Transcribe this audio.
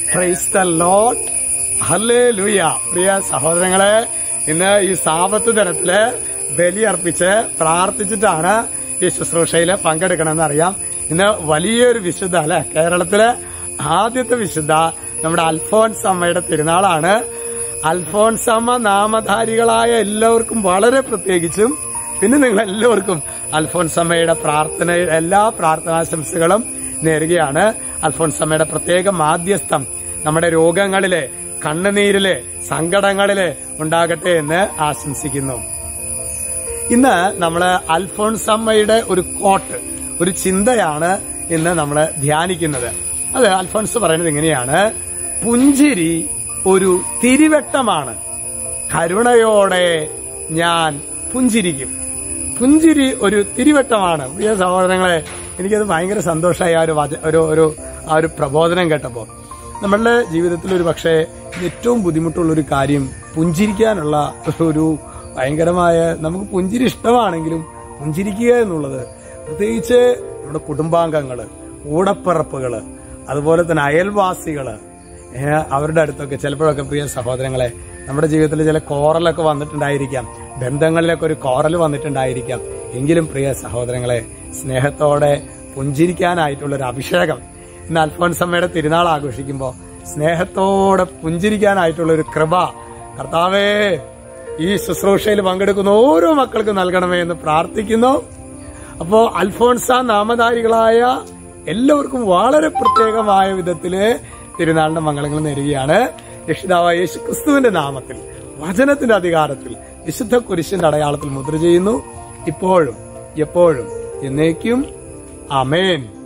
praise the load ഹല്ലേ ലൂയ പ്രിയ സഹോദരങ്ങളെ ഇന്ന് ഈ സാപത്ത് ദിനത്തില് ബലി അർപ്പിച്ച് പ്രാർത്ഥിച്ചിട്ടാണ് ഈ ശുശ്രൂഷയിൽ പങ്കെടുക്കണമെന്ന് അറിയാം ഇന്ന് വലിയൊരു വിശുദ്ധ അല്ലെ കേരളത്തിലെ ആദ്യത്തെ വിശുദ്ധ നമ്മുടെ അൽഫോൻസ് അമ്മയുടെ തിരുനാളാണ് അൽഫോൻസ് അമ്മ നാമധാരികളായ എല്ലാവർക്കും വളരെ പ്രത്യേകിച്ചും പിന്നെ നിങ്ങൾ എല്ലാവർക്കും അൽഫോൻസ് അമ്മയുടെ പ്രാർത്ഥന എല്ലാ പ്രാർത്ഥനാശംസകളും നേരുകയാണ് അൽഫോൻസ് അമ്മയുടെ പ്രത്യേക മാധ്യസ്ഥം നമ്മുടെ രോഗങ്ങളിലെ കണ്ണുനീരിലെ സങ്കടങ്ങളിലെ ഉണ്ടാകട്ടെ എന്ന് ആശംസിക്കുന്നു ഇന്ന് നമ്മള് അൽഫോൺസ് അമ്മയുടെ ഒരു കോട്ട് ഒരു ചിന്തയാണ് ഇന്ന് നമ്മൾ ധ്യാനിക്കുന്നത് അത് അൽഫോൺസ് പറയുന്നത് ഇങ്ങനെയാണ് പുഞ്ചിരി ഒരു തിരിവട്ടമാണ് കരുണയോടെ ഞാൻ പുഞ്ചിരിക്കും പുഞ്ചിരി ഒരു തിരിവട്ടമാണ് പ്രിയ സഹോദരങ്ങളെ എനിക്കത് ഭയങ്കര സന്തോഷമായി ആ ഒരു വച- ഒരു ഒരു ആ ഒരു പ്രബോധനം കേട്ടപ്പോൾ നമ്മളുടെ ജീവിതത്തിൽ ഒരു പക്ഷേ ഏറ്റവും ബുദ്ധിമുട്ടുള്ള ഒരു കാര്യം പുഞ്ചിരിക്കാനുള്ള ഒരു ഭയങ്കരമായ നമുക്ക് പുഞ്ചിരി ഇഷ്ടമാണെങ്കിലും പുഞ്ചിരിക്കുക എന്നുള്ളത് പ്രത്യേകിച്ച് നമ്മുടെ കുടുംബാംഗങ്ങള് കൂടപ്പിറപ്പുകള് അതുപോലെ തന്നെ അയൽവാസികള് ഏഹ് അവരുടെ അടുത്തൊക്കെ ചിലപ്പോഴൊക്കെ പ്രിയ സഹോദരങ്ങളെ നമ്മുടെ ജീവിതത്തിൽ ചില കോറലൊക്കെ വന്നിട്ടുണ്ടായിരിക്കാം ബന്ധങ്ങളിലൊക്കെ ഒരു കോറൽ വന്നിട്ടുണ്ടായിരിക്കാം എങ്കിലും പ്രിയ സഹോദരങ്ങളെ സ്നേഹത്തോടെ പുഞ്ചിരിക്കാനായിട്ടുള്ള ഒരു അഭിഷേകം ഇന്ന് അൽഫോൻസമ്മയുടെ തിരുനാൾ ആഘോഷിക്കുമ്പോൾ സ്നേഹത്തോടെ പുഞ്ചിരിക്കാനായിട്ടുള്ള ഒരു കൃപ കർത്താവേ ഈ ശുശ്രൂഷയിൽ പങ്കെടുക്കുന്ന ഓരോ മക്കൾക്കും നൽകണമേ എന്ന് പ്രാർത്ഥിക്കുന്നു അപ്പോ അൽഫോൺസ നാമധാരികളായ എല്ലാവർക്കും വളരെ പ്രത്യേകമായ വിധത്തില് തിരുനാളിന്റെ മംഗളങ്ങൾ നേരുകയാണ് രക്ഷിതാവായ യേശു ക്രിസ്തുവിന്റെ നാമത്തിൽ വചനത്തിന്റെ അധികാരത്തിൽ വിശുദ്ധ കുരിശിന്റെ അടയാളത്തിൽ മുദ്ര ചെയ്യുന്നു ഇപ്പോഴും എപ്പോഴും എന്നേക്കും അമേൻ